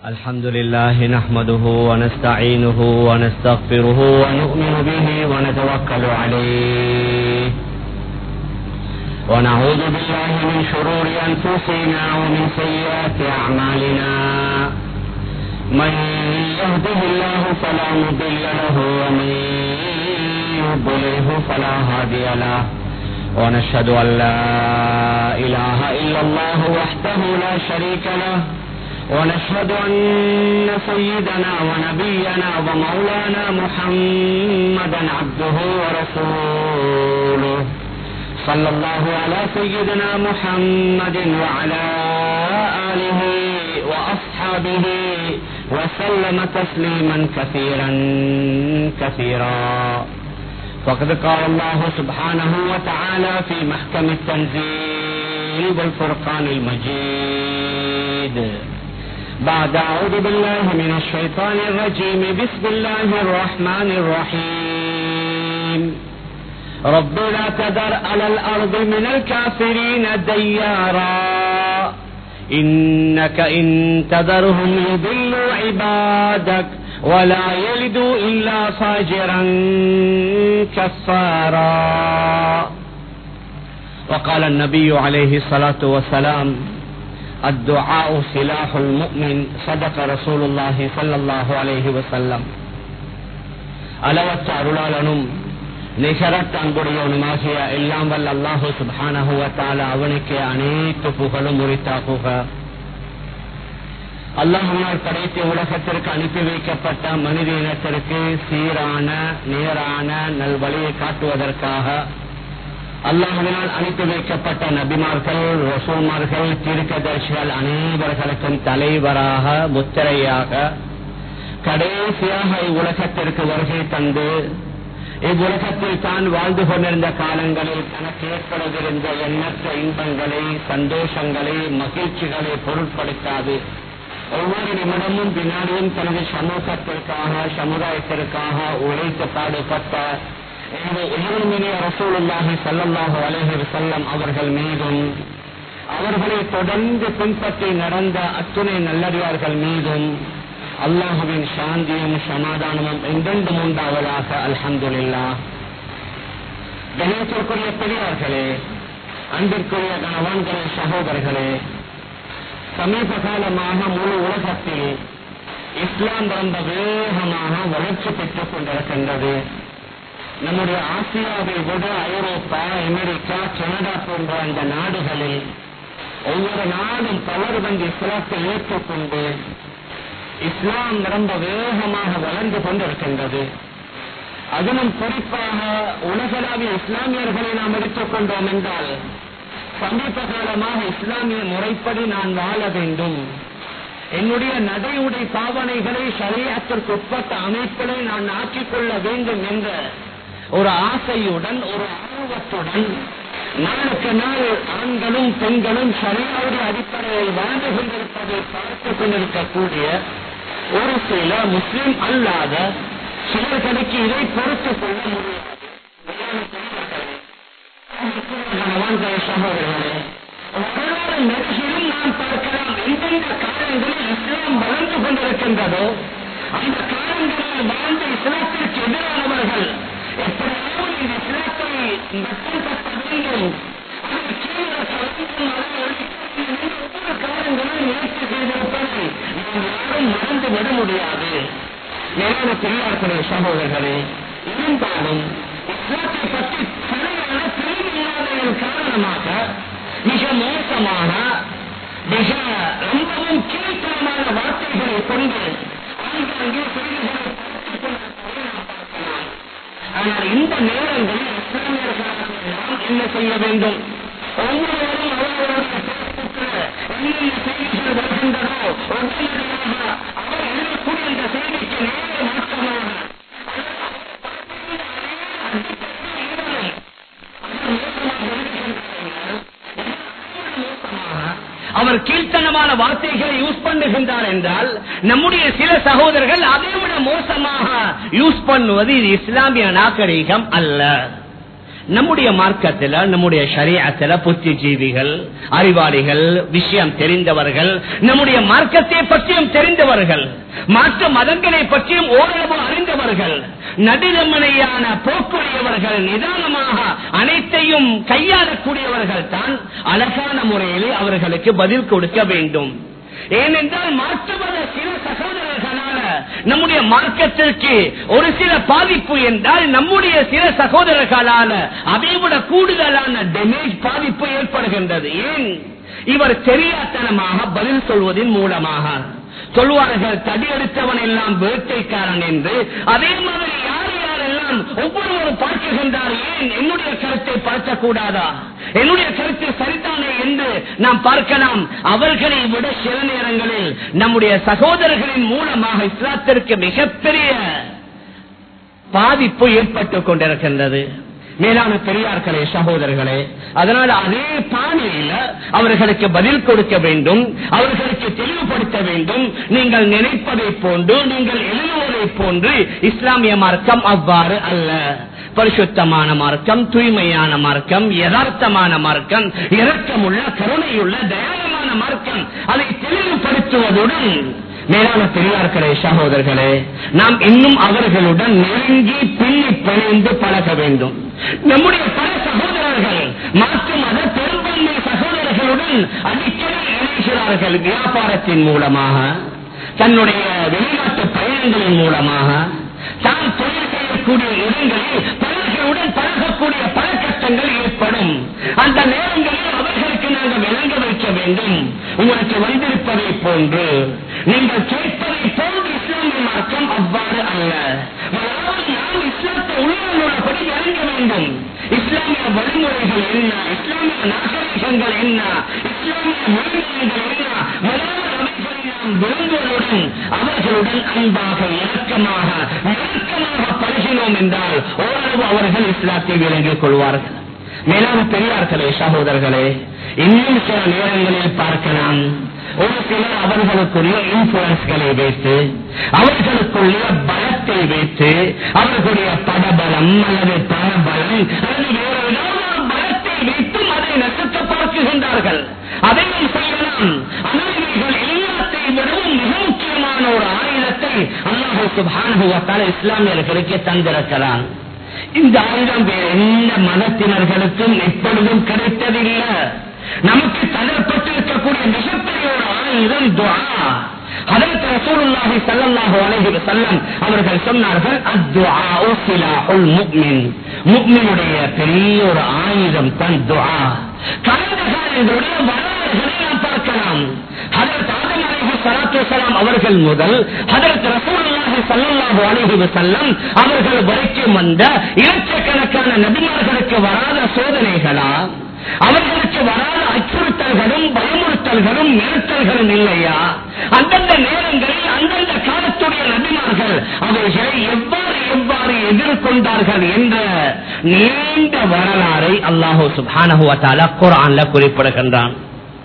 الحمد لله نحمده ونستعينه ونستغفره ونؤمن به ونتوكل عليه ونعوذ بالله من شرور أنفسنا ومن سيئات أعمالنا من يهده الله فلا مضل له ومن يضلله فلا هادي له ونشهد أن لا إله إلا الله وحده لا شريك له ونشهد أن سيدنا ونبينا ومولانا محمدا عبده ورسوله صلى الله على سيدنا محمد وعلى آله وأصحابه وسلم تسليما كثيرا كثيرا فقد قال الله سبحانه وتعالى في محكم التنزيل والفرقان المجيد بعد أعوذ بالله من الشيطان الرجيم بسم الله الرحمن الرحيم رب لا تذر على الأرض من الكافرين ديارا إنك إن تذرهم يضلوا عبادك ولا يلدوا إلا فاجرا كفارا وقال النبي عليه الصلاة والسلام الدعاء سلاح المؤمن صدق رسول الله صلى الله عليه وسلم அளவற்ற அருளாளனும் நிகரத்த அன்புடையவனுமாகிய எல்லாம் வல்ல அல்லாஹு சுபானகுவத்தால அவனுக்கு அனைத்து புகழும் உரித்தாகுக அல்லாஹால் படைத்த உலகத்திற்கு அனுப்பி வைக்கப்பட்ட மனித இனத்திற்கு சீரான நேரான நல்வழியை காட்டுவதற்காக அல்லாஹினால் அனுப்பி வைக்கப்பட்ட நபிமார்கள் ரசூமார்கள் தீர்க்கதர்சிகள் அனைவர்களுக்கும் தலைவராக முத்திரையாக கடைசியாக இவ்வுலகத்திற்கு வருகை தந்து இவ்வுலகத்தில் தான் வாழ்ந்து கொண்டிருந்த காலங்களில் தனக்கு ஏற்படவிருந்த எண்ணற்ற இன்பங்களை சந்தோஷங்களை மகிழ்ச்சிகளை பொருட்படுத்தாது ஒவ்வொரு நிமிடமும் வினாடியும் தனது சமூகத்திற்காக சமுதாயத்திற்காக உழைத்து பாடுபட்ட ரசூலுல்லாஹி சல்லாஹு அலஹி செல்லம் அவர்கள் மீதும் அவர்களை தொடர்ந்து பின்பற்றி நடந்த அத்துணை நல்லடியார்கள் மீதும் அல்லாஹுவின் சாந்தியும் சமாதானமும் எங்கெண்டும் உண்டாவதாக அல்ஹந்துல்லா கணேசத்திற்குரிய பெரியார்களே அன்பிற்குரிய கணவான்களே சகோதரர்களே சமீப காலமாக முழு உலகத்தில் இஸ்லாம் ரொம்ப வேகமாக வளர்ச்சி பெற்றுக் கொண்டிருக்கின்றது நம்முடைய ஆசியாவை விட ஐரோப்பா அமெரிக்கா கனடா போன்ற அந்த நாடுகளில் ஒவ்வொரு நாடும் பலர் வந்து இஸ்லாத்தை ஏற்றுக்கொண்டு இஸ்லாம் ரொம்ப வேகமாக வளர்ந்து கொண்டிருக்கின்றது அதிலும் குறிப்பாக உலகளாவிய இஸ்லாமியர்களை நாம் எடுத்துக்கொண்டோம் என்றால் சமீப காலமாக இஸ்லாமிய முறைப்படி நான் வாழ வேண்டும் என்னுடைய நடை உடை பாவனைகளை சரியத்திற்கு உட்பட்ட அமைப்பிலை நான் ஆக்கிக் கொள்ள வேண்டும் என்ற ஒரு ஆசையுடன் ஒரு ஆர்வத்துடன் நாளுக்கு நாள் ஆண்களும் பெண்களும் சரியாவுடைய அடிப்படையில் வாழ்ந்து கொண்டிருப்பதை பார்த்துக் கொண்டிருக்கக்கூடிய ஒரு சில முஸ்லிம் அல்லாத சிலர்களுக்கு இதை பொறுத்துக் கொள்ள முடியாது சகோதரர்களே வரலாறு நெருகிலும் நாம் பார்க்கலாம் எந்தெந்த காலங்களில் இஸ்லாம் வளர்ந்து கொண்டிருக்கின்றதோ அந்த காலங்களில் வாழ்ந்த இஸ்லாத்திற்கு எதிரானவர்கள் எப்படியாவது இந்த இஸ்லாத்தை நட்டம் கட்ட வேண்டும் காலங்களில் முயற்சி செய்திருப்பதை நாம் யாரும் மறந்து விட முடியாது மேலான பெரியார்களே சகோதரர்களே இருந்தாலும் இஸ்லாத்தை பற்றி சரியான தெளிவில்லாததன் காரணமாக மிக மோசமான மிக ரொம்பவும் கீழ்த்தரமான வார்த்தைகளை கொண்டு ஆங்காங்கே செய்திகளை ஆனால் இந்த நேரங்களில் இஸ்லாமியர்களாக நாம் என்ன செய்ய வேண்டும் ஒவ்வொருவரும் அவர்களுடைய என்னென்ன செய்திகள் வருகின்றனோ உடனடியாக அவர் எழுதக்கூடிய இந்த செய்திக்கு நேர மாற்றமாக அவர் கீழ்த்தனமான வார்த்தைகளை யூஸ் பண்ணுகின்றார் என்றால் நம்முடைய சில சகோதரர்கள் அதை விட மோசமாக யூஸ் பண்ணுவது இது இஸ்லாமிய நாகரீகம் அல்ல நம்முடைய மார்க்கத்தில் நம்முடைய சரியத்துல புத்திஜீவிகள் அறிவாளிகள் விஷயம் தெரிந்தவர்கள் நம்முடைய மார்க்கத்தை பற்றியும் தெரிந்தவர்கள் மாற்று மதங்களை பற்றியும் ஓரளவு அறிந்தவர்கள் நடுநிலையான போக்குடையவர்கள் நிதானமாக அனைத்தையும் கையாளக்கூடியவர்கள் தான் அழகான முறையிலே அவர்களுக்கு பதில் கொடுக்க வேண்டும் ஏனென்றால் மாற்றுவத சில சகோதரர்களால நம்முடைய மார்க்கத்திற்கு ஒரு சில பாதிப்பு என்றால் நம்முடைய சில சகோதரர்களால அதைவிட கூடுதலான டேமேஜ் பாதிப்பு ஏற்படுகின்றது ஏன் இவர் தெரியாத்தனமாக பதில் சொல்வதன் மூலமாக சொல்வார்கள் தடியெடுத்தவன் எல்லாம் வேட்டைக்காரன் என்று அதே மாதிரி யார் யாரெல்லாம் ஒவ்வொருவரும் பார்க்குகின்றார் ஏன் என்னுடைய கருத்தை பார்க்கக்கூடாதா என்னுடைய கருத்து சரிதானே என்று நாம் பார்க்கலாம் அவர்களை விட சில நேரங்களில் நம்முடைய சகோதரர்களின் மூலமாக இஸ்லாத்திற்கு மிகப்பெரிய பாதிப்பு ஏற்பட்டுக் கொண்டிருக்கின்றது மேலான பெரியார்களே சகோதரர்களே அதனால் அதே பாணியில அவர்களுக்கு பதில் கொடுக்க வேண்டும் அவர்களுக்கு தெளிவுபடுத்த வேண்டும் நீங்கள் நினைப்பதை போன்று நீங்கள் எழுதுவதை போன்று இஸ்லாமிய மார்க்கம் அவ்வாறு அல்ல பரிசுத்தமான மார்க்கம் தூய்மையான மார்க்கம் யதார்த்தமான மார்க்கம் இரக்கமுள்ள கருணையுள்ள தயாரமான மார்க்கம் அதை தெளிவுபடுத்துவதுடன் மேலான பெரியார்களே சகோதரர்களே நாம் இன்னும் அவர்களுடன் நெருங்கி பின்னி பிணைந்து பழக வேண்டும் நம்முடைய பல சகோதரர்கள் மாற்று மத பெரும்பான்மை சகோதரர்களுடன் அடிக்கடி இணைகிறார்கள் வியாபாரத்தின் மூலமாக தன்னுடைய வெளிநாட்டு பயணங்களின் மூலமாக தான் தொழில் செய்யக்கூடிய இடங்களில் பலர்களுடன் பழகக்கூடிய பல கஷ்டங்கள் ஏற்படும் அந்த நேரங்களில் அவர்களுக்கு நாங்கள் விளங்க வைக்க வேண்டும் உங்களுக்கு வந்திருப்பதை போன்று நீங்கள் கேட்பதை போன்று இஸ்லாமிய மார்க்கம் அவ்வாறு அல்ல அதாவது நாம் இஸ்லாத்தை உள்ளபடி விளங்க வேண்டும் இஸ்லாமிய வழிமுறைகள் என்ன இஸ்லாமிய நாகரிகங்கள் என்ன இஸ்லாமிய மொழிமுறைகள் என்ன முதலாவது அவைகளை நாம் விளங்குவதுடன் அவர்களுடன் அன்பாக இணக்கமாக நெருக்கமாக பழகினோம் என்றால் ஓரளவு அவர்கள் இஸ்லாத்தை விளங்கிக் கொள்வார்கள் மேலான பெரியார்களே சகோதரர்களே இன்னும் சில நேரங்களில் பார்க்கலாம் ஒரு சிலர் அவர்களுக்குரிய இன்ஃபுளுன்ஸ்களை வைத்து அவர்களுக்குரிய பலத்தை வைத்து அவர்களுடைய படபலம் அல்லது பணபலம் அல்லது வேறு ஏதாவது ஒரு பலத்தை வைத்து அதை நசுக்க பார்க்குகின்றார்கள் அதையும் செய்யலாம் ஆனால் இவைகள் எல்லாத்தை விடவும் மிக முக்கியமான ஒரு ஆயுதத்தை அல்லாஹு சுபானுவத்தால் இஸ்லாமியர்களுக்கு தந்திருக்கிறான் இந்த ஆயுதம் வேறு எந்த மதத்தினர்களுக்கும் எப்பொழுதும் கிடைத்ததில்லை நமக்கு தரப்பட்டிருக்கக்கூடிய மிகப்பெரிய ஒரு ஆயுதம் துவா அதற்கு ரசூலுல்லாஹி ஸல்லல்லாஹு அலைஹி வஸல்லம் அவர்கள் சொன்னார்கள் அத்துஆஉ சிலாஹுல் முஃமின் முஃமினுடைய பெரிய ஒரு ஆயுதம் தான் துஆ கடந்த காலங்களுடைய வரலாறுகளை நாம் பார்க்கலாம் ஹதரத் ஆதம் அலைஹி ஸலாத்து வஸலாம் அவர்கள் முதல் ஹதரத் ரசூலுல்லாஹி ஸல்லல்லாஹு அலைஹி வஸல்லம் அவர்கள் வரைக்கும் வந்த இலட்சக்கணக்கான நபிமார்களுக்கு வராத சோதனைகளா அவர்களுக்கு வராத அச்சுறுத்தல்களும் பயமுறுத்தல்களும் மிரட்டல்களும் இல்லையா அந்தந்த நேரங்களில் அந்தந்த காலத்துடைய நபிமார்கள் அவைகளை எவ்வாறு எவ்வாறு எதிர்கொண்டார்கள் என்ற நீண்ட வரலாறை அல்லாஹூ சுபானஹுவத்தால குரான்ல குறிப்பிடுகின்றான்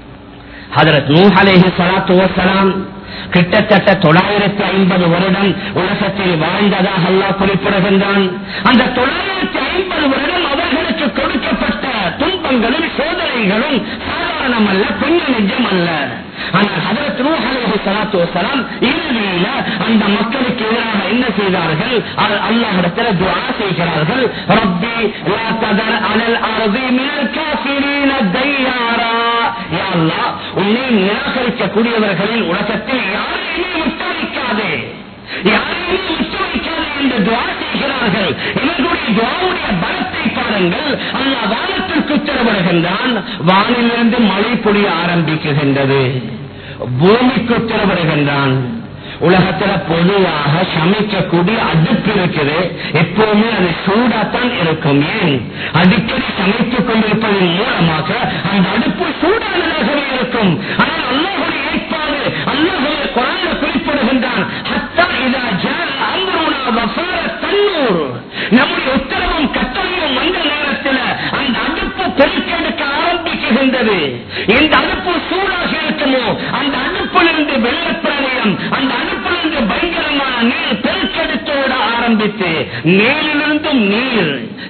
ஹதரத் நூஹ் அலைஹி ஸலாத்து வஸலாம் கிட்டத்தட்ட தொள்ளாயிரத்தி ஐம்பது வருடம் உலகத்தில் வாழ்ந்ததாக அல்லாஹ் குறிப்பிடுகின்றான் அந்த தொள்ளாயிரத்தி ஐம்பது வருடம் அவர்களுக்கு கொடுக்கப்பட்ட துன்பங்களும் சோதனைகளும் சாதாரணம் அல்ல கொஞ்ச நிஜம் அல்ல ஆனால் ஹதரத் நூஹ் அலைஹி ஸலாத்து வஸலாம் இறுதியில அந்த மக்களுக்கு எதிராக என்ன செய்தார்கள் அல்லாஹ்விடத்தில் துஆ செய்கிறார்கள் ரப்பி லா ததர் அலல் அர்தி மினல் காஃபிரீன தையாரா யா அல்லாஹ் உன்னை நிராகரிக்கக்கூடியவர்களின் உலகத்தில் யாரையுமே விட்டுவிக்காதே யாரையுமே விட்டுவிக்காதே என்று துவா செய்கிறார்கள் இவர்களுடைய துவாவுடைய பலத்தை பாருங்கள் அல்லாஹ் வானத்திற்கு உத்தரவிடுகின்றான் வானிலிருந்து மழை பொழிய ஆரம்பிக்குகின்றது பூமிக்கு உத்தரவிடுகின்றான் உலகத்துல பொதுவாக சமைக்கக்கூடிய அடுப்பு இருக்குது எப்பவுமே அது சூடாத்தான் இருக்கும் ஏன் அடிக்கடி சமைத்துக் கொண்டிருப்பதன் மூலமாக அந்த அடுப்பு சூடானதாகவே இருக்கும் ஆனால் அல்லாஹுடைய ஏற்பாடு அல்லாஹுடைய குரான குறிப்பிடுகின்றான் ஹத்தா இதா ஜா அம்ருனா வஃபார தன்னூர் நம்முடைய உத்தரவும் கட்டளையும் வந்த நேரத்தில் அந்த அடுப்பு பெருக்கெடுக்க ஆரம்பிக்குகின்றது எந்த அடுப்பு சூடாக இருக்குமோ அந்த அடுப்பிலிருந்து வெள்ளப்பிரளயம் அந்த அடுப்பிலிருந்து பயங்கரமான நீர் பெருக்கெடுத்தோட ஆரம்பித்து மேலிருந்தும் நீர்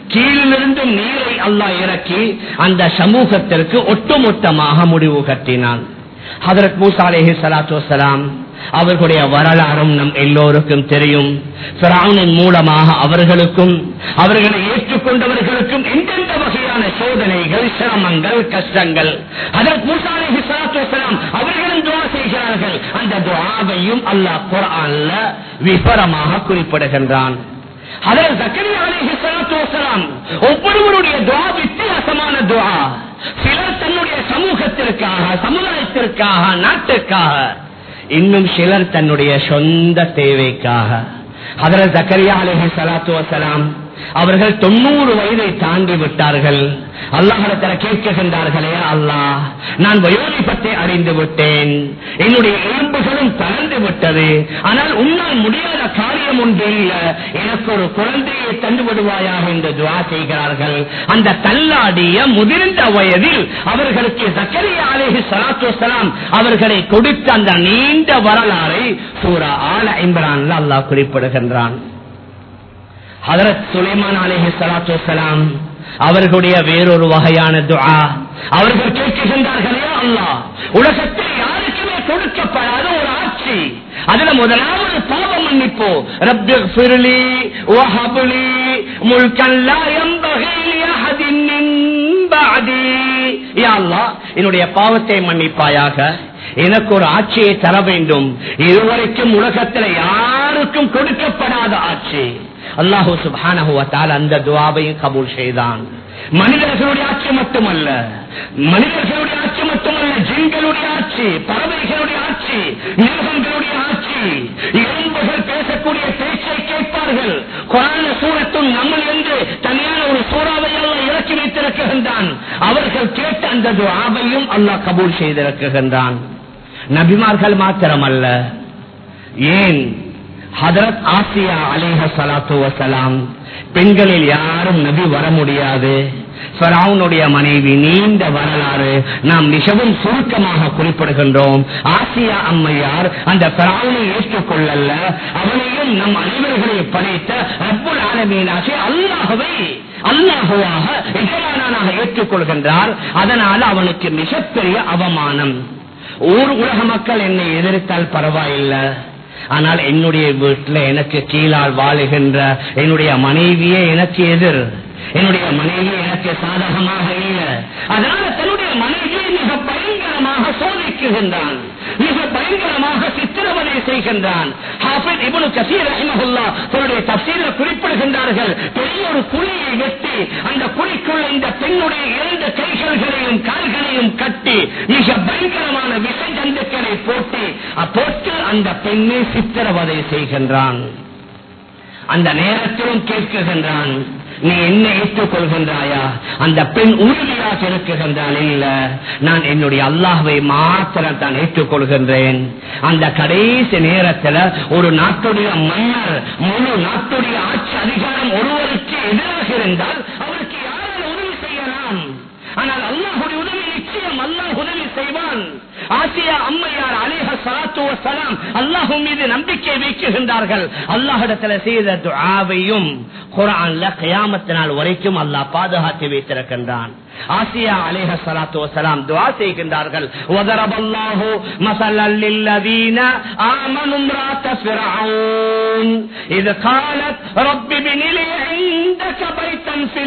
கீழிலிருந்தும் நீரை அல்லாஹ் இறக்கி அந்த சமூகத்திற்கு ஒட்டுமொத்தமாக முடிவு கட்டினான் ஹதரத் மூசா அலேஹி சலாத்து வசலாம் அவர்களுடைய வரலாறும் நம் எல்லோருக்கும் தெரியும் பிரானின் மூலமாக அவர்களுக்கும் அவர்களை ஏற்றுக்கொண்டவர்களுக்கும் எந்தெந்த வகையான சோதனைகள் சிரமங்கள் கஷ்டங்கள் அதற்கு மூசா அலேஹி சலாத்து வசலாம் அவர்களும் துவா செய்கிறார்கள் அந்த துவாவையும் அல்லாஹ் குரான்ல விபரமாக குறிப்பிடுகின்றான் அதில் ஜக்கரியா அலைஹி ஸலாத்து வஸலாம் ஒவ்வொருவருடைய துஆ வித்தியாசமான துஆ சிலர் தன்னுடைய சமூகத்திற்காக சமுதாயத்திற்காக நாட்டுக்காக இன்னும் சிலர் தன்னுடைய சொந்த தேவைக்காக அதில் ஜக்கரியா அலைஹி ஸலாத்து வஸலாம் அவர்கள் தொண்ணூறு வயதை தாண்டி விட்டார்கள் அல்லாஹிடத்தில் கேட்கின்றார்களே அல்லாஹ் நான் வயோதிபத்தை அடைந்து விட்டேன் என்னுடைய எலும்புகளும் தளர்ந்து விட்டது ஆனால் உன்னால் முடியாத காரியம் ஒன்று இல்ல எனக்கு ஒரு குழந்தையை தந்து விடுவாயாக என்று துவா செய்கிறார்கள் அந்த தள்ளாடிய முதிர்ந்த வயதில் அவர்களுக்கு சக்கரியா அலேஹி சலாத்து வசலாம் அவர்களை கொடுத்த அந்த நீண்ட வரலாறை சூரா ஆல இம்ரான்ல அல்லாஹ் குறிப்பிடுகின்றான் ஹதரத் சுலைமான் அலேஹி சலாத்து வசலாம் அவர்களுடைய வேறொரு வகையான துஆ அவர்கள் கேட்கின்றார்களே அல்லாஹ் உலகத்தில் யாருக்குமே கொடுக்கப்படாத ஒரு ஆட்சி அதுல முதலாவது பாவ மன்னிப்போ ரப்பி ஃபிர்லி வஹப்லி முல்கன் லா யம்பகி லிஅஹதின் மின் பஅதி யா அல்லாஹ் என்னுடைய பாவத்தை மன்னிப்பாயாக எனக்கு ஒரு ஆட்சியை தர வேண்டும் இதுவரைக்கும் உலகத்தில் யாருக்கும் கொடுக்கப்படாத ஆட்சி அல்லாஹூ சுபானஹு அந்த துவாவையும் கபூல் செய்தான் மனிதர்களுடைய ஆட்சி மட்டுமல்ல மனிதர்களுடைய ஆட்சி மட்டுமல்ல ஜின்களுடைய ஆட்சி பறவைகளுடைய ஆட்சி மிருகங்களுடைய ஆட்சி எறும்புகள் பேசக்கூடிய பேச்சை கேட்பார்கள் குரான சூரத்தும் நம்மள் என்று தனியான ஒரு சூறாவை எல்லாம் இறக்கி வைத்திருக்கின்றான் அவர்கள் கேட்ட அந்த துவாவையும் அல்லாஹ் கபூல் செய்திருக்கின்றான் நபிமார்கள் மாத்திரமல்ல ஏன் ஹதரத் ஆசியா அலேஹ சலாத்து வசலாம் பெண்களில் யாரும் நபி வர முடியாது ஃபரவுனுடைய மனைவி நீண்ட வரலாறு நாம் மிகவும் சுருக்கமாக குறிப்பிடுகின்றோம் ஆசியா அம்மையார் அந்த ஃபரவுனை ஏற்றுக்கொள்ளல்ல அவனையும் நம் அனைவர்களையும் படைத்த அப்புல் ஆலமீனாசி அல்லாஹவை அல்லாஹுவாக எஜமானாக ஏற்றுக்கொள்கின்றார் அதனால் அவனுக்கு மிகப்பெரிய அவமானம் ஊர் உலக மக்கள் என்னை எதிர்த்தால் பரவாயில்லை ஆனால் என்னுடைய வீட்டில் எனக்கு கீழால் வாழுகின்ற என்னுடைய மனைவியே எனக்கு எதிர் என்னுடைய மனைவி எனக்கு சாதகமாக இல்லை அதனால தன்னுடைய மனைவியை மிக பயங்கரமாக சோதிக்குகின்றான் மிக பயங்கரமாக சித்திரவதை செய்கின்றான் ஹாஃபித் இப்னு கசீர் ரஹிமஹுல்லா தன்னுடைய தப்சீரில் குறிப்பிடுகின்றார்கள் பெரிய ஒரு குழியை வெட்டி அந்த குழிக்குள்ள இந்த பெண்ணுடைய இரண்டு கைகள்களையும் கால்களையும் கட்டி மிக பயங்கரமான விஷ ஜந்துக்களை போட்டு போட்டு அந்த பெண்ணை சித்திரவதை செய்கின்றான் அந்த நேரத்திலும் கேட்குகின்றான் நீ என்ன ஏற்றுக்கொள்கின்றாயா அந்த பெண் உறுதியாக இருக்குகின்றான் இல்ல நான் என்னுடைய அல்லாஹ்வை மாத்திரம் தான் ஏற்றுக்கொள்கின்றேன் அந்த கடைசி நேரத்தில் ஒரு நாட்டுடைய மன்னர் முழு நாட்டுடைய ஆட்சி அதிகாரம் ஒருவருக்கு எதிராக இருந்தால் அவருக்கு யாரால் உதவி செய்யலாம் ஆனால் அல்லாஹுடைய உதவி நிச்சயம் அல்லாஹ் உதவி செய்வான் ஆசியா அம்மையார் அலேஹ சலாத்து வசலாம் அல்லாஹு மீது நம்பிக்கை வைக்குகின்றார்கள் அல்லாஹிடத்துல செய்த துஆவையும் குரான்ல கயாமத்து நாள் வரைக்கும் அல்லாஹ் பாதுகாத்து வைத்திருக்கின்றான் ஆசியா அலேஹ சலாத்து வசலாம் துஆ செய்கின்றார்கள் وضرب الله مثلا للذين آمنوا امرأة فرعون إذ قالت رب ابن لي عندك بيتا في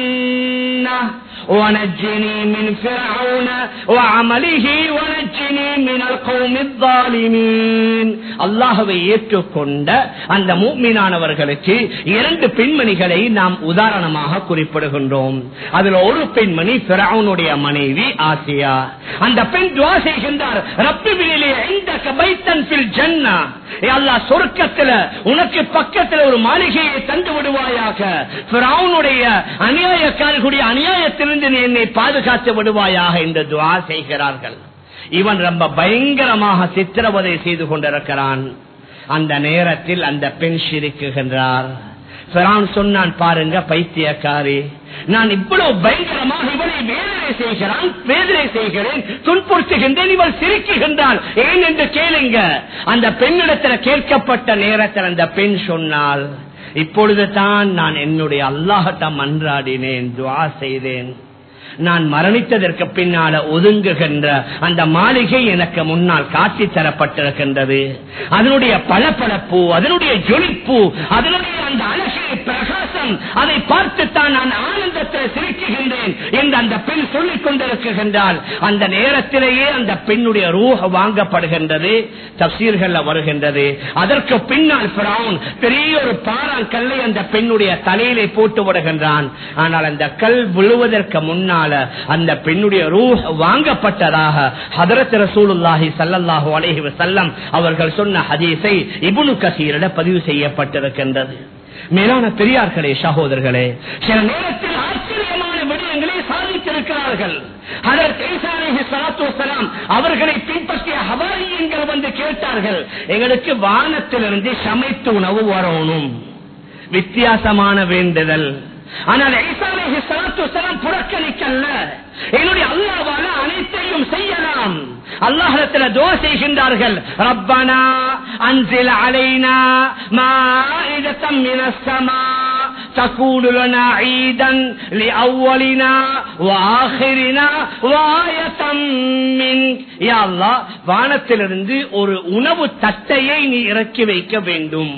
الجنة ونجني من فرعون وعمله ونجني من القوم الظالمين அல்லாஹுவை ஏற்றுக்கொண்ட அந்த மூமினானவர்களுக்கு இரண்டு பெண்மணிகளை நாம் உதாரணமாக குறிப்பிடுகின்றோம் அதுல ஒரு பெண்மணி பிறவுனுடைய மனைவி ஆசியா அந்த பெண் துவா செய்கின்றார் ரப்பிவிலே இந்த கபைத்தன் பில் ஜன்னா அல்லாஹ் சொர்க்கத்துல உனக்கு பக்கத்துல ஒரு மாளிகையை தந்து விடுவாயாக பிறவுனுடைய அநியாயக்காரர்களுடைய அநியாயத்திலிருந்து நீ என்னை பாதுகாத்து விடுவாயாக என்று துவா செய்கிறார்கள் இவன் ரொம்ப பயங்கரமாக சித்திரவதை செய்து கொண்டிருக்கிறான் அந்த நேரத்தில் அந்த பெண் சிரிக்குகின்றார் சொன்னான் பாருங்க பைத்தியக்காரி நான் இவ்வளவு பயங்கரமாக இவனை வேதனை செய்கிறான் வேதனை செய்கிறேன் துன்புறுத்துகின்றேன் இவள் சிரிக்குகின்றாள் ஏன் என்று கேளுங்க அந்த பெண்ணிடத்தில் கேட்கப்பட்ட நேரத்தில் அந்த பெண் சொன்னால் இப்பொழுது தான் நான் என்னுடைய அல்லாஹட்டம் மன்றாடினேன் துவா செய்தேன் நான் மரணித்ததற்கு பின்னால ஒதுங்குகின்ற அந்த மாளிகை எனக்கு முன்னால் காட்சி தரப்பட்டிருக்கின்றது அதனுடைய பளபளப்பு அதனுடைய ஜொலிப்பு அதனுடைய அந்த அழகை பிரகாசம் அதை பார்த்துத்தான் நான் ஆனந்தத்தில் சிரிக்குகின்றேன் என்று அந்த பெண் சொல்லிக் கொண்டிருக்கின்றால் அந்த நேரத்திலேயே அந்த பெண்ணுடைய ரூஹ வாங்கப்படுகின்றது தப்சீர்கள் வருகின்றது அதற்கு பின்னால் பிரவுன் பெரிய ஒரு பாறாங்கல்லை அந்த பெண்ணுடைய தலையிலே போட்டு விடுகின்றான் ஆனால் அந்த கல் விழுவதற்கு முன்னால அந்த பெண்ணுடைய ரூஹ் வாங்கப்பட்டதாக ஹதரத் ரசூலுல்லாஹி ஸல்லல்லாஹு அலைஹி வஸல்லம் அவர்கள் சொன்ன ஹதீஸை இப்னு கசீரிட பதிவு செய்யப்பட்டிருக்கின்றது மேலான பெரியார்களே சகோதரர்களே சில நேரத்தில் ஆச்சரியமான விடயங்களை சாதித்திருக்கிறார்கள் அதற்கு ஈசா அலைஹி ஸலாத்து வஸலாம் அவர்களை பின்பற்றிய ஹவாரியங்கள் வந்து கேட்டார்கள் எங்களுக்கு வானத்திலிருந்து சமைத்து உணவு வரணும் வித்தியாசமான வேண்டுதல் ஆனால் ஈசா அலைஹி ஸலாத்து வஸலாம் புறக்கணிக்கல்ல என்னுடைய அல்லாஹ்வால அனைத்தையும் செய்யலாம் அல்லாஹ்விடத்தில் துஆ செய்கின்றார்கள் ரப்பனா அன்சில் அலைனா மாஇதத்தம் மினஸ் ஸமா تكون لنا عيدا لأولنا وآخرنا وآية منك يا الله வானத்திலிருந்து ஒரு உணவு தட்டையை நீ இறக்கி வைக்க வேண்டும்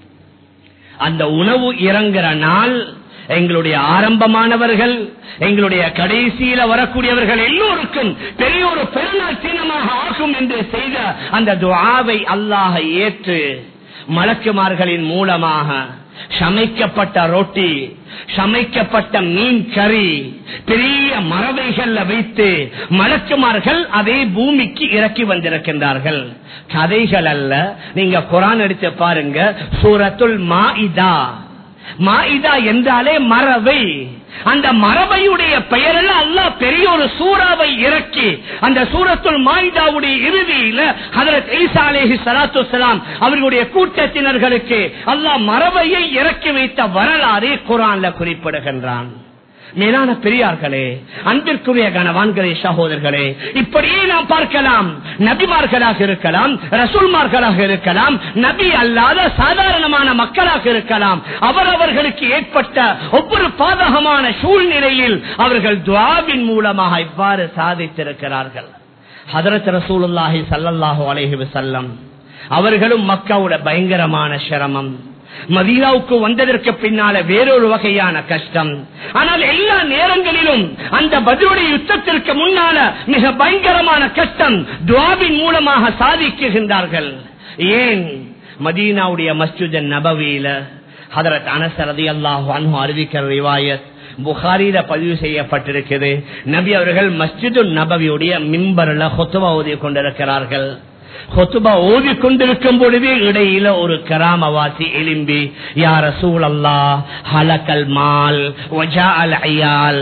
அந்த உணவு இறங்குற நாள் எங்களுடைய ஆரம்பமானவர்கள் எங்களுடைய கடைசியில வரக்கூடியவர்கள் எல்லோருக்கும் பெரிய ஒரு பெருநாள் சின்னமாக ஆகும் என்று செய்த அந்த துஆவை அல்லாஹ் ஏற்று மலக்குமார்களின் மூலமாக சமைக்கப்பட்ட ரொட்டி சமைக்கப்பட்ட மீன் கறி பெரிய மரபைகள்ல வைத்து மலக்குமார்கள் அதே பூமிக்கு இறக்கி வந்திருக்கின்றார்கள் கதைகள் அல்ல நீங்க குரான் எடுத்து பாருங்க சூரத்துல் மாஇதா மாஇதா என்றாலே மரபை அந்த மரபையுடைய பெயரில் அல்லாஹ் பெரிய ஒரு சூறாவை இறக்கி அந்த சூரத்துல் மாயிதாவுடைய இறுதியில ஹதரத் ஈசா அலேஹி சலாத்து வலாம் அவர்களுடைய கூட்டத்தினர்களுக்கு அல்லாஹ் மரபையை இறக்கி வைத்த வரலாறு குரான்ல குறிப்பிடுகின்றான் மேலான பெரியார்களே அன்பிற்குரிய கனவான்களே சகோதரர்களே இப்படியே நாம் பார்க்கலாம் நபிமார்களாக இருக்கலாம் ரசூல்மார்களாக இருக்கலாம் நபி அல்லாத சாதாரணமான மக்களாக இருக்கலாம் அவரவர்களுக்கு ஏற்பட்ட ஒவ்வொரு பாதகமான சூழ்நிலையில் அவர்கள் துவாவின் மூலமாக இவ்வாறு சாதித்திருக்கிறார்கள் ஹதரத் ரசூலுல்லாஹி சல்லல்லாஹு அலைஹி வஸல்லம் அவர்களும் மக்காவோட பயங்கரமான சிரமம் மதீனாவுக்கு வந்ததற்கு பின்னால வேறொரு வகையான கஷ்டம் ஆனால் எல்லா நேரங்களிலும் அந்த பதிலுடைய யுத்தத்திற்கு முன்னால மிக பயங்கரமான கஷ்டம் துவாவின் மூலமாக சாதிக்குகின்றார்கள் ஏன் மதீனாவுடைய மஸ்ஜித் நபவியில ஹதரத் அனசரதி அல்லாஹு அன்ஹு அறிவிக்கிற ரிவாயத் புகாரில பதிவு செய்யப்பட்டிருக்கிறது நபி அவர்கள் மஸ்ஜிது நபவியுடைய மிம்பர்ல ஹொத்துவா ஓதி கொண்டிருக்கிறார்கள் கொத்துபா ஓதி கொண்டிருக்கும் பொழுதே இடையில ஒரு கராமவாசி எலும்பி யார சூழல்லா ஹலக்கல் மால் அல் ஐயால்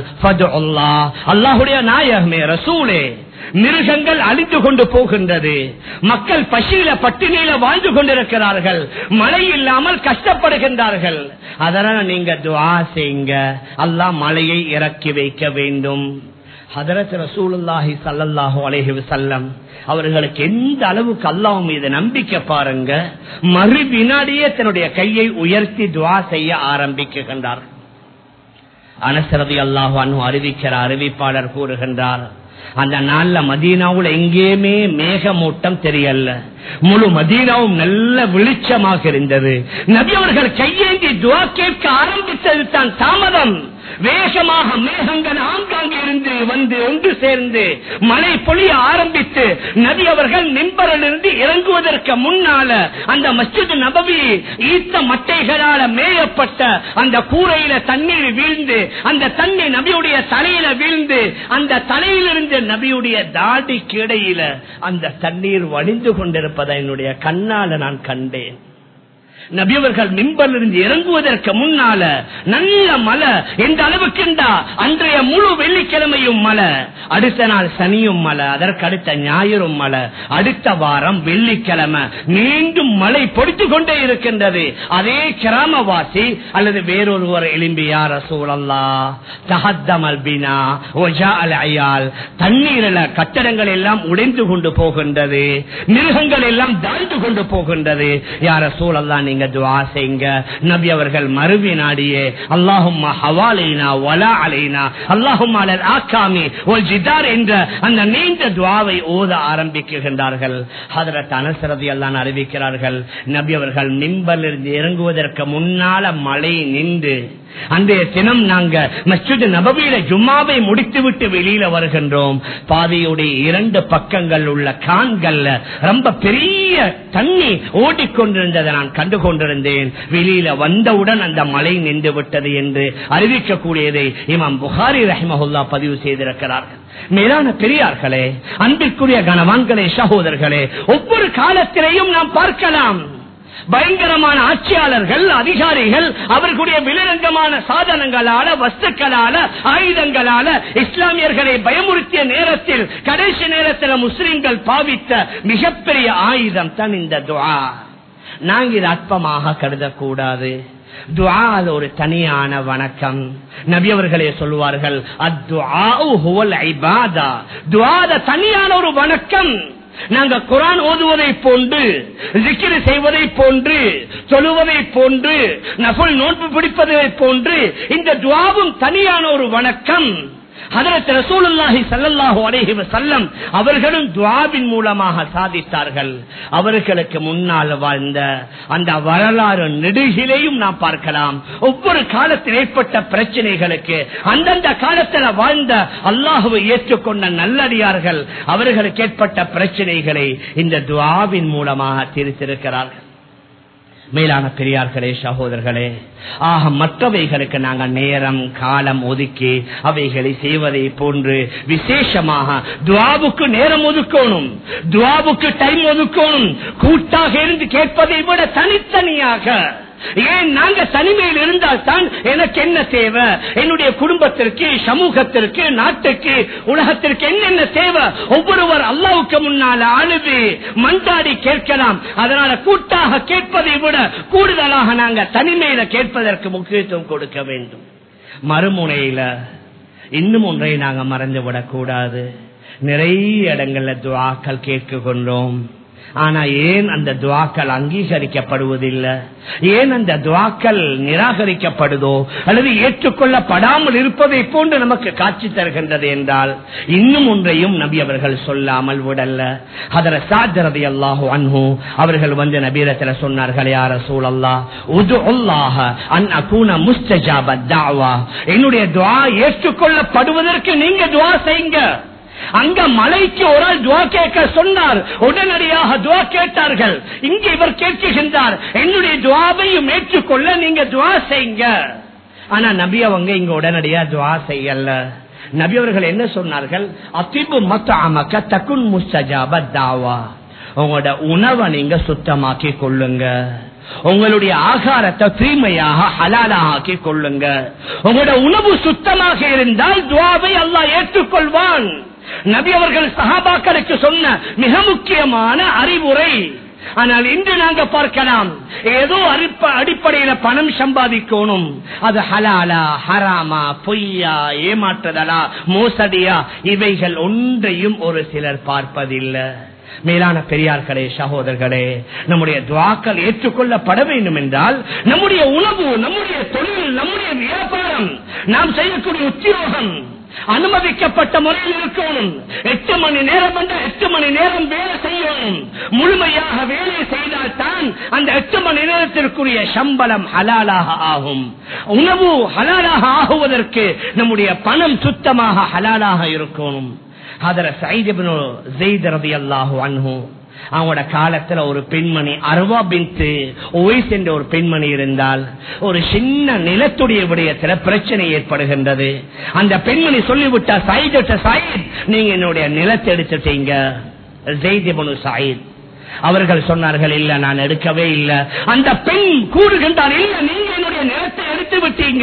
அல்லாஹுடைய நாயகமே ரசூலே மிருகங்கள் அழிந்து கொண்டு போகின்றது மக்கள் பசியில பட்டினியில வாழ்ந்து கொண்டிருக்கிறார்கள் மழை இல்லாமல் கஷ்டப்படுகின்றார்கள் அதனால நீங்க துவா செய்யுங்க அல்லாஹ் மழையை இறக்கி வைக்க வேண்டும் ஹதரத் ரசூலுல்லாஹி சல்லல்லாஹு அலைஹி வஸல்லம் அவர்களுக்கு எந்த அளவுக்கு அல்லாஹ் மீது நம்பிக்கை பாருங்க மறு வினாடியே தன்னுடைய கையை உயர்த்தி துவா செய்ய ஆரம்பிக்கின்றார் அனசரதி அல்லாஹு அனு அறிவிக்கிற அறிவிப்பாளர் கூறுகின்றார் அந்த நாள்ல மதீனாவுல எங்கேயுமே மேகமூட்டம் தெரியல முழு மதீனாவும் நல்ல வெளிச்சமாக இருந்தது நபி அவர்கள் கையேந்தி துவா கேட்க ஆரம்பித்தது தான் தாமதம் வேகமாக மேகங்கள் ஆங்காங்கே இருந்து வந்து ஒன்று சேர்ந்து மழை பொழிய ஆரம்பித்து நபி அவர்கள் நிம்பரிலிருந்து இறங்குவதற்கு முன்னால அந்த மஸ்ஜித் நபவி ஈத்த மட்டைகளால மேயப்பட்ட அந்த கூரையில தண்ணீர் வீழ்ந்து அந்த தண்ணீர் நபியுடைய தலையில வீழ்ந்து அந்த தலையிலிருந்து நபியுடைய தாடிக்கு இடையில அந்த தண்ணீர் வடிந்து கொண்டிருப்பதை என்னுடைய கண்ணால நான் கண்டேன் நபியவர்கள் மிம்பலிருந்து இறங்குவதற்கு முன்னால நல்ல மழை எந்த அளவுக்குண்டா அன்றைய முழு வெள்ளிக்கிழமையும் மழை அடுத்த நாள் சனியும் மழை அதற்கு அடுத்த ஞாயிறும் மழை அடுத்த வாரம் வெள்ளிக்கிழமை மீண்டும் மழை பொடித்து கொண்டே இருக்கின்றது அதே கிராமவாசி அல்லது வேறொருவர் எலும்பி யார சூழல்லா தஹத்தமல் பினா ஒஜா அல் அயால் தண்ணீரில் கட்டடங்கள் எல்லாம் உடைந்து கொண்டு போகின்றது மிருகங்கள் எல்லாம் தாழ்ந்து கொண்டு போகின்றது யார சூழல்லா நீங்க துவா செய்யுங்க நபி அவர்கள் மறுவி நாடியே அல்லாஹும் ஹவாலைனா வலா அலைனா அல்லாஹும் அலல் ஆக்காமி ஒல் ஜிதார் என்ற அந்த நீண்ட துவாவை ஓத ஆரம்பிக்கின்றார்கள் ஹதரத் அனசரதி எல்லாம் அறிவிக்கிறார்கள் நபி அவர்கள் மிம்பலிருந்து இறங்குவதற்கு முன்னால மழை நின்று அன்றைய தினம் நாங்க மஸ்ஜித் நபவியில ஜும்மாவை முடித்துவிட்டு வெளியில வருகின்றோம் பாதையுடைய இரண்டு பக்கங்கள் உள்ள கான்கள்ல ரொம்ப பெரிய தண்ணி ஓடிக்கொண்டிருந்ததை நான் கண்டு கொண்டிருந்தேன் வெளியில வந்தவுடன் அந்த மழை நின்று விட்டது என்று அறிவிக்கக்கூடியதை இமாம் புகாரி ரஹ்மஹுல்லா பதிவு செய்திருக்கிறார்கள் மேலான பெரியார்களே அன்பிற்குரிய கனவான்களே சகோதரர்களே ஒவ்வொரு காலத்திலேயும் நாம் பார்க்கலாம் பயங்கரமான ஆட்சியாளர்கள் அதிகாரிகள் அவர்களுடைய விலரங்கமான சாதனங்களால வஸ்துக்களால ஆயுதங்களால இஸ்லாமியர்களை பயமுறுத்திய நேரத்தில் கடைசி நேரத்தில் முஸ்லிம்கள் பாவித்த மிகப்பெரிய ஆயுதம் தான் இந்த துவா நாங்க இது அற்பமாக கருதக்கூடாது துவா அது ஒரு தனியான வணக்கம் நபி அவர்களே சொல்லுவார்கள் தனியான ஒரு வணக்கம் நாங்க குரான் ஓதுவதை போன்று ஜிக்கிரி செய்வதை போன்று சொல்லுவதை போன்று நபுல் நோன்பு பிடிப்பதை போன்று இந்த துவாவும் தனியான ஒரு வணக்கம் ஹதரத் ரசூலுல்லாஹி ஸல்லல்லாஹு அலைஹி வஸல்லம் அவர்களும் துஆவின் மூலமாக சாதித்தார்கள் அவர்களுக்கு முன்னால் வாழ்ந்த அந்த வரலாறு நெடுகிலையும் நாம் பார்க்கலாம் ஒவ்வொரு காலத்தில் ஏற்பட்ட பிரச்சனைகளுக்கு அந்தந்த காலத்தில் வாழ்ந்த அல்லாஹுவை ஏற்றுக்கொண்ட நல்லடியார்கள் அவர்களுக்கு ஏற்பட்ட பிரச்சனைகளை இந்த துஆவின் மூலமாக தீர்த்திருக்கிறார்கள் மேலான பெரியார்களே சகோதரர்களே ஆக மற்றவைகளுக்கு நாங்கள் நேரம் காலம் ஒதுக்கி அவைகளை செய்வதை போன்று விசேஷமாக துவாவுக்கு நேரம் ஒதுக்கணும் துவாவுக்கு டைம் ஒதுக்கணும் கூட்டாக இருந்து கேட்பதை விட தனித்தனியாக ஏன் நாங்க தனிமையில் இருந்தால் தான் எனக்கு என்ன தேவை என்னுடைய குடும்பத்திற்கு சமூகத்திற்கு நாட்டுக்கு உலகத்திற்கு என்னென்ன தேவை ஒவ்வொருவர் அல்லாவுக்கு முன்னால அழுது மண்டாடி கேட்கலாம் அதனால கூட்டாக கேட்பதை விட கூடுதலாக நாங்க தனிமையில கேட்பதற்கு முக்கியத்துவம் கொடுக்க வேண்டும் மறுமுனையில இன்னும் ஒன்றை நாங்க மறந்து விடக்கூடாது நிறைய இடங்கள்ல துவாக்கள் கேட்கின்றோம் ஆனா ஏன் அந்த துவாக்கள் அங்கீகரிக்கப்படுவதில்லை ஏன் அந்த துவாக்கள் நிராகரிக்கப்படுதோ அல்லது ஏற்றுக்கொள்ளப்படாமல் இருப்பதை போன்று நமக்கு காட்சி தருகின்றது என்றால் இன்னும் ஒன்றையும் நபி அவர்கள் சொல்லாமல் விடல்ல அதர சாஜரதி அல்லாஹு அன்ஹு அவர்கள் வந்து நபீரத்தில் சொன்னார்கள் யார சூழல்லா உது அல்லாஹ அன் அகூன முஸ்தஜாப தாவா என்னுடைய துவா ஏற்றுக்கொள்ளப்படுவதற்கு நீங்க துவா செய்யுங்க அங்க மலைக்கு ஒரு ஆள் துவா கேட்க சொன்னார் உடனடியாக துவா கேட்டார்கள் இங்க இவர் கேட்கின்றார் என்னுடைய துவாவையும் ஏற்றுக்கொள்ள நீங்க துவா செய்யுங்க ஆனா நபி அவங்க இங்க உடனடியா துவா செய்யல நபி அவர்கள் என்ன சொன்னார்கள் அத்திபு மத்த தக்குன் முஸ்தஜாப தாவா உங்களோட உணவை நீங்க சுத்தமாக்கி கொள்ளுங்க உங்களுடைய ஆகாரத்தை தூய்மையாக ஹலாலாக ஆக்கி கொள்ளுங்க உங்களோட உணவு சுத்தமாக இருந்தால் துவாவை அல்லாஹ் ஏற்றுக்கொள்வான் நபி அவர்கள் சஹாபாக்களுக்கு சொன்ன மிக முக்கியமான அறிவுரை ஆனால் இன்று நாங்க பார்க்கலாம் ஏதோ அடிப்படையில பணம் சம்பாதிக்கணும் அது ஹலாலா ஹராமா பொய்யா ஏமாற்றுதலா மோசடியா இவைகள் ஒன்றையும் ஒரு சிலர் பார்ப்பதில்லை மேலான பெரியார்களே சகோதரர்களே நம்முடைய துவாக்கள் ஏற்றுக்கொள்ளப்பட வேண்டும் என்றால் நம்முடைய உணவு நம்முடைய தொழில் நம்முடைய வியாபாரம் நாம் செய்யக்கூடிய உத்தியோகம் அனுமதிக்கப்பட்ட முறையில் இருக்கணும் எட்டு மணி நேரம் என்ற எட்டு மணி நேரம் வேலை செய்யணும் முழுமையாக வேலை செய்தால் தான் அந்த எட்டு மணி நேரத்திற்குரிய சம்பளம் ஹலாலாக ஆகும் உணவு ஹலாலாக ஆகுவதற்கு நம்முடைய பணம் சுத்தமாக ஹலாலாக இருக்கணும் அதர சைதிபனு ஜெய்தரதி அல்லாஹு அன்ஹு அவங்களோட காலத்துல ஒரு பெண்மணி அருவா பின்த்து ஓய்ஸ் என்ற ஒரு பெண்மணி இருந்தால் ஒரு சின்ன நிலத்துடைய விடயத்துல பிரச்சனை ஏற்படுகின்றது அந்த பெண்மணி சொல்லிவிட்டா சாயிட்ட சாயித் நீங்க என்னுடைய நிலத்தை எடுத்துட்டீங்க ஜெய்திபனு சாயித் அவர்கள் சொன்னார்கள் இல்ல நான் எடுக்கவே இல்லை அந்த பெண் கூறுகின்றார் இல்ல நீங்க என்னுடைய நிலத்தை எடுத்து விட்டீங்க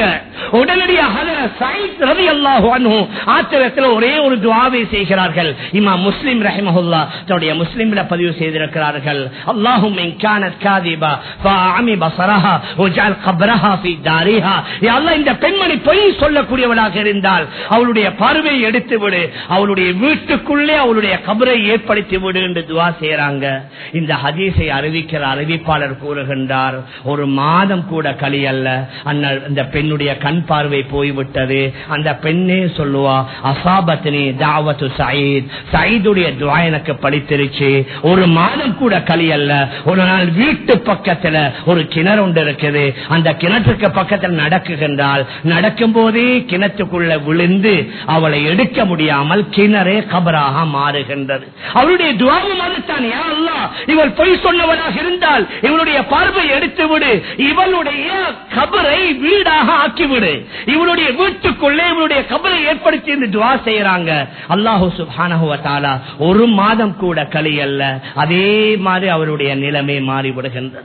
உடனடியாக ஹதரத் சயீத் ரலியல்லாஹு அன்ஹு ஆத்திரத்தில் ஒரே ஒரு துஆவை செய்கிறார்கள் இமாம் முஸ்லிம் ரஹிமஹுல்லா தன்னுடைய முஸ்லிம்ல பதிவு செய்திருக்கிறார்கள் அல்லாஹும் இன் கானத் காதிபா ஃபஅமி பஸரஹா வஜஅல் கப்ரஹா ஃபீ தாரிஹா யா அல்லாஹ் இந்த பெண்மணி பொய் சொல்லக்கூடியவளாக இருந்தால் அவளுடைய பார்வையை எடுத்து விடு அவளுடைய வீட்டுக்குள்ளே அவளுடைய கபரை ஏற்படுத்தி விடு என்று துவா செய்யறாங்க இந்த ஹதீஸை அறிவிக்கிற அறிவிப்பாளர் கூறுகின்றார் ஒரு மாதம் கூட களி அல்ல அந்த பெண்ணுடைய கண் பார்வை போய்விட்டது அந்த பெண்ணே சொல்லுவா அசாபத்தினி தாவத்து சயீத் சயீதுடைய துவா எனக்கு படித்திருச்சு ஒரு மாதம் கூட களி அல்ல ஒரு நாள் வீட்டு பக்கத்துல ஒரு கிணறு ஒன்று இருக்குது அந்த கிணற்றுக்கு பக்கத்தில் நடக்குகின்றால் நடக்கும் போதே கிணத்துக்குள்ள விழுந்து அவளை எடுக்க முடியாமல் கிணறே கபராக மாறுகின்றது அவருடைய துவாவும் அதுதான் யா அல்லாஹ், இவள் பொய் சொன்னவளாக இருந்தால் இவளுடைய பார்வை எடுத்து விடு இவளுடைய கபரை வீடாக ஆக்கிவிடு இவளுடைய வீட்டுக்குள்ளே இவளுடைய கபரை ஏற்படுத்தி இந்த துவா செய்யறாங்க அல்லாஹு சுப்ஹானஹு வ தஆலா ஒரு மாதம் கூட களி அல்ல அதே மாதிரி அவருடைய நிலைமை மாறி விடுகின்றது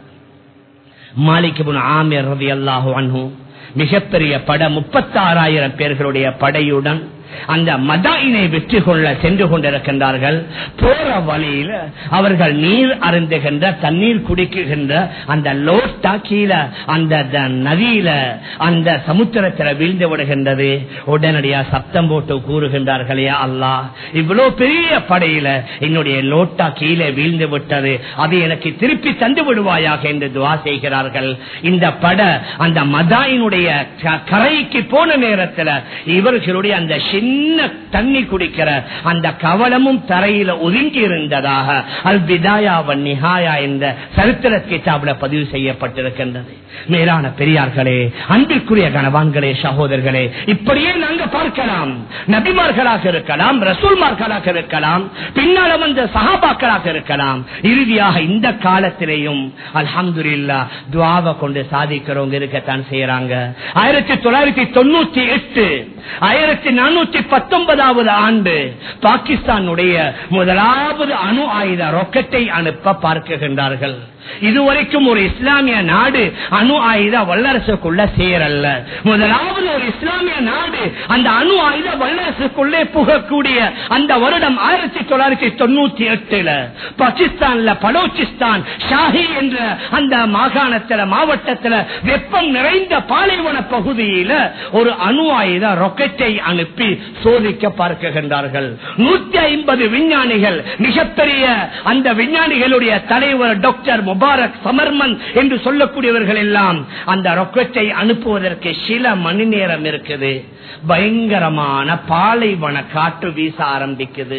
மாலிக் இப்னு ஆமிர் ரலியல்லாஹு அன்ஹு மிகப்பெரிய பட முப்பத்தாறாயிரம் பேர்களுடைய படையுடன் அந்த மதாயினை வெற்றி கொள்ள சென்று கொண்டிருக்கின்றார்கள் போற வழியில அவர்கள் நீர் அருந்துகின்ற தண்ணீர் குடிக்குகின்ற அந்த லோட்டா கீழே அந்த த- நதியில அந்த சமுத்திரத்தில் வீழ்ந்து விடுகின்றது உடனடியா சப்தம் போட்டு கூறுகின்றார்களே அல்லாஹ் இவ்வளவு பெரிய படையில என்னுடைய லோட்டா கீழே வீழ்ந்து விட்டது அதை எனக்கு திருப்பி தந்து விடுவாயாக என்று துவா செய்கிறார்கள் இந்த பட அந்த மதாயினுடைய க- கரைக்கு போன நேரத்தில் இவர்களுடைய அந்த சின்ன தண்ணி குடிக்கிற அந்த கவலமும் தரையில ஒதுங்கி இருந்ததாக அல் பிதாயா வன் நிஹாயா என்ற சரித்திர கிதாபில பதிவு செய்யப்பட்டிருக்கின்றது மேலான பெரியார்களே அன்பிற்குரிய கணவான்களே சகோதரர்களே இப்படியே நாங்க பார்க்கலாம் நபிமார்களாக இருக்கலாம் ரசூல்மார்களாக இருக்கலாம் பின்னால வந்த சகாபாக்களாக இருக்கலாம் இறுதியாக இந்த காலத்திலேயும் அல்ஹம்துலில்லா துவாவை கொண்டு சாதிக்கிறவங்க இருக்கத்தான் செய்யறாங்க ஆயிரத்தி தொள்ளாயிரத்தி தொண்ணூத்தி எட்டு ஆயிரத்தி நானூத்தி பத்தொன்பதாவது ஆண்டு பாகிஸ்தானுடைய முதலாவது அணு ஆயுத ராக்கெட்டை அனுப்ப பார்க்குகின்றார்கள் இதுவரைக்கும் ஒரு இஸ்லாமிய நாடு அணு ஆயுத வல்லரசுக்குள்ள சேரல்ல முதலாவது ஒரு இஸ்லாமிய நாடு அந்த அணு ஆயுத வல்லரசுக்குள்ளே புகக்கூடிய அந்த வருடம் ஆயிரத்தி தொள்ளாயிரத்தி தொண்ணூத்தி எட்டுல பாகிஸ்தான்ல பலோச்சிஸ்தான் ஷாஹி என்ற அந்த மாகாணத்துல மாவட்டத்துல வெப்பம் நிறைந்த பாலைவன பகுதியில ஒரு அணு ஆயுத ராக்கெட்டை அனுப்பி சோதிக்க பார்க்குகின்றார்கள் நூத்தி ஐம்பது விஞ்ஞானிகள் மிகப்பெரிய அந்த விஞ்ஞானிகளுடைய தலைவர் டாக்டர் முபாரக் சமர்மன் என்று சொல்லக்கூடியவர்கள் எல்லாம் அந்த ராக்கெட்டை அனுப்புவதற்கு சில மணி நேரம் இருக்குது பயங்கரமான பாலைவன காற்று வீச ஆரம்பிக்குது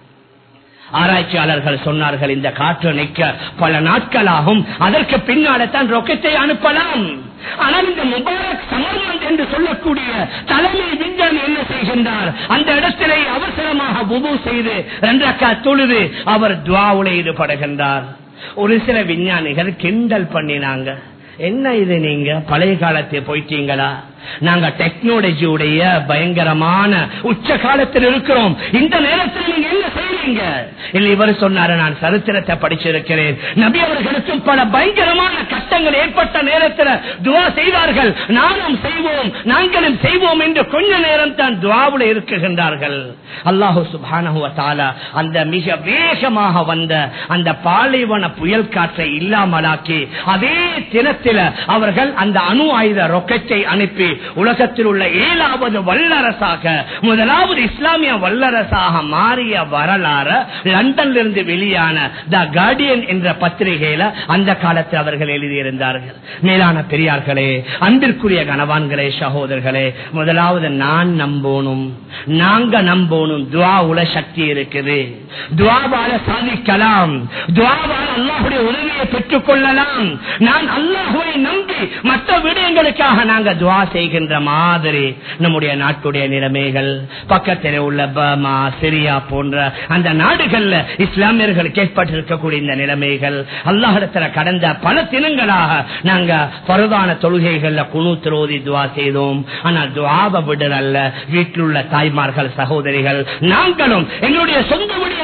ஆராய்ச்சியாளர்கள் சொன்னார்கள் இந்த காற்று நிற்க பல நாட்களாகும் அதற்கு பின்னால்தான் ரொக்கெட்டை அனுப்பலாம் ஆனால் இந்த முபாரக் சமர்மன் என்று சொல்லக்கூடிய தலைமை விஞ்ஞானி என்ன செய்கின்றார் அந்த இடத்திலே அவசரமாக புது செய்து ரெண்டக்கா தொழுது அவர் துவாவுல ஈடுபடுகின்றார் ஒரு சில விஞ்ஞானிகள் கிண்டல் பண்ணினாங்க என்ன இது நீங்க பழைய காலத்தை போயிட்டீங்களா நாங்க டெக்னாலஜியுடைய பயங்கரமான உச்ச காலத்தில் இருக்கிறோம் இந்த நேரத்தில் நீங்க என்ன செய்றீங்க இல்ல இவர் சொன்னாரு நான் சரித்திரத்தை படிச்சிருக்கிறேன் நபி அவர்களுக்கும் பல பயங்கரமான கஷ்டங்கள் ஏற்பட்ட நேரத்தில் துவா செய்தார்கள் நானும் செய்வோம் நாங்களும் செய்வோம் என்று கொஞ்ச நேரம் தான் துவாவுல இருக்குகின்றார்கள் அல்லாஹு சுபானஹு தாலா அந்த மிக வேகமாக வந்த அந்த பாலைவன புயல் காற்றை இல்லாமலாக்கி அதே தினத்தில் அவர்கள் அந்த அணு ஆயுத ரொக்கெட்டை அனுப்பி உலகத்தில் உள்ள ஏழாவது வல்லரசாக முதலாவது இஸ்லாமிய வல்லரசாக மாறிய வரலாறு லண்டன்ல இருந்து வெளியான த கார்டியன் என்ற பத்திரிகையில அந்த காலத்தில் அவர்கள் எழுதியிருந்தார்கள் மேலான பெரியார்களே அன்பிற்குரிய கணவான்களே சகோதரர்களே முதலாவது நான் நம்போனும் நாங்க நம்போனும் துவா உல சக்தி இருக்குது துவாவால சாதிக்கலாம் துவாவால அல்லாஹுடைய உதவியை பெற்றுக் கொள்ளலாம் நான் அல்லாஹுவை நம்பி மற்ற விடயங்களுக்காக நாங்க துவா செய்கின்ற மாதிரி நம்முடைய நாட்டுடைய நிலைமைகள் பக்கத்தில் உள்ள பர்மா சிரியா போன்ற அந்த நாடுகள்ல இஸ்லாமியர்களுக்கு ஏற்பட்டிருக்கக்கூடிய இந்த நிலைமைகள் அல்லாஹிடத்துல கடந்த பல தினங்களாக நாங்க பருதான தொழுகைகள்ல குணு திரோதி துவா செய்தோம் ஆனால் துவாவை விடல் அல்ல வீட்டில் உள்ள தாய்மார்கள் சகோதரிகள் நாங்களும் எங்களுடைய சொந்த விடயங்கள்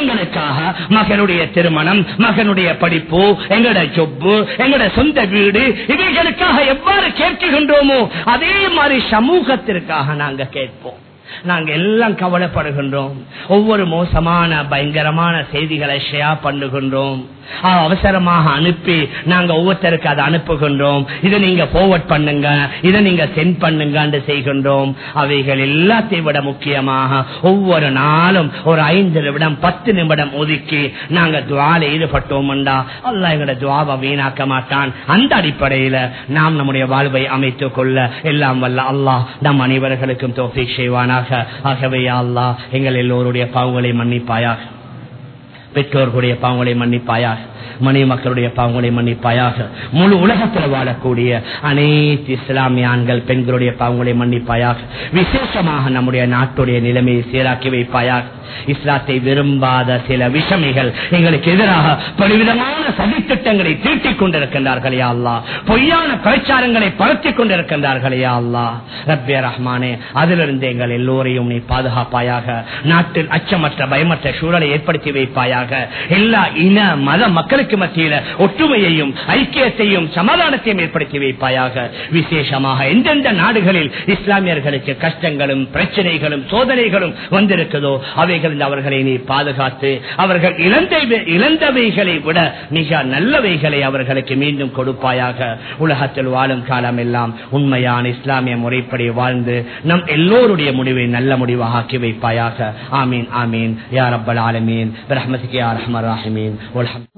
குடும்பங்களுக்காக மகனுடைய திருமணம் மகனுடைய படிப்பு எங்களோட ஜொப்பு எங்களோட சொந்த வீடு இவைகளுக்காக எவ்வாறு கேட்கின்றோமோ அதே மாதிரி சமூகத்திற்காக நாங்க கேட்போம் நாங்க எல்லாம் கவலைப்படுகின்றோம் ஒவ்வொரு மோசமான பயங்கரமான செய்திகளை ஷேர் பண்ணுகின்றோம் அஹ் அவசரமாக அனுப்பி நாங்க ஒவ்வொருத்தருக்கு அதை அனுப்புகின்றோம் இதை நீங்க போவர்ட் பண்ணுங்க இதை நீங்க சென்ட் பண்ணுங்க செய்கின்றோம் அவைகள் எல்லாத்தையும் விட முக்கியமாக ஒவ்வொரு நாளும் ஒரு ஐந்து நிமிடம் பத்து நிமிடம் ஒதுக்கி நாங்க துவால ஈடுபட்டோம்டா அல்லாஹ் எங்களோட துவாவை வீணாக்க மாட்டான் அந்த அடிப்படையில நாம் நம்முடைய வாழ்வை அமைத்துக் கொள்ள எல்லாம் வல்ல அல்லாஹ் நம் அனைவர்களுக்கும் தோஃபிக் செய்வானாக ஆகவே யா அல்லாஹ் எங்கள் எல்லோருடைய பாவங்களை மன்னிப்பாயாக பெற்றோர்களுடைய பாவங்களை மன்னிப்பாயாக மனைவி மக்களுடைய பாவங்களை மன்னிப்பாயாக முழு உலகத்தில் வாழக்கூடிய அனைத்து இஸ்லாமிய ஆண்கள் பெண்களுடைய பாவங்களை மன்னிப்பாயாக விசேஷமாக நம்முடைய நாட்டுடைய நிலைமையை சீராக்கி வைப்பாயாக இஸ்லாத்தை விரும்பாத சில விஷமிகள் எங்களுக்கு எதிராக பலவிதமான சதித்திட்டங்களை தீட்டிக் கொண்டிருக்கின்றார்கள் யா அல்லாஹ் பொய்யான பிரச்சாரங்களை பரத்திக் கொண்டிருக்கின்றார்கள் யா அல்லாஹ் ரப்பிய ரஹ்மானே அதிலிருந்து எங்கள் எல்லோரையும் நீ பாதுகாப்பாயாக நாட்டில் அச்சமற்ற பயமற்ற சூழலை ஏற்படுத்தி வைப்பாயாக எல்லா இன மத மக்களுக்கு மத்தியில ஒற்றுமையையும் ஐக்கியத்தையும் சமாதானத்தையும் ஏற்படுத்தி வைப்பாயாக விசேஷமாக எந்தெந்த நாடுகளில் இஸ்லாமியர்களுக்கு கஷ்டங்களும் பிரச்சனைகளும் சோதனைகளும் வந்திருக்குதோ அவைகள் அவர்களை நீ பாதுகாத்து அவர்கள் இழந்த இழந்தவைகளை விட மிக நல்லவைகளை அவர்களுக்கு மீண்டும் கொடுப்பாயாக உலகத்தில் வாழும் காலம் எல்லாம் உண்மையான இஸ்லாமிய முறைப்படி வாழ்ந்து நம் எல்லோருடைய முடிவை நல்ல முடிவாக ஆக்கி வைப்பாயாக ஆமீன் ஆமீன் யா ரப்பல் ஆலமீன் பிரஹ்மதிக்கு யா ரஹ்மர் ராஹிமீன் வல்ஹம்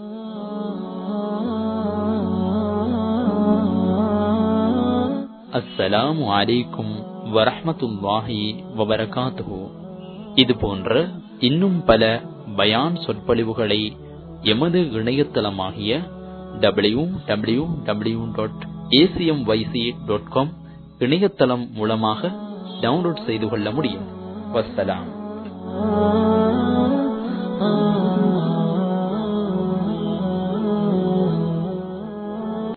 அஸ்ஸலாமு அலைக்கும் வரஹ்மத்துல்லாஹி வபரகாத்துஹு இது போன்ற இன்னும் பல பயான் சொற்பொழிவுகளை எமது இணையதளமாகிய W W W dot ACM YC dot com இணையதளம் மூலமாக டவுன்லோட் செய்து கொள்ள முடியும் வஸ்ஸலாம்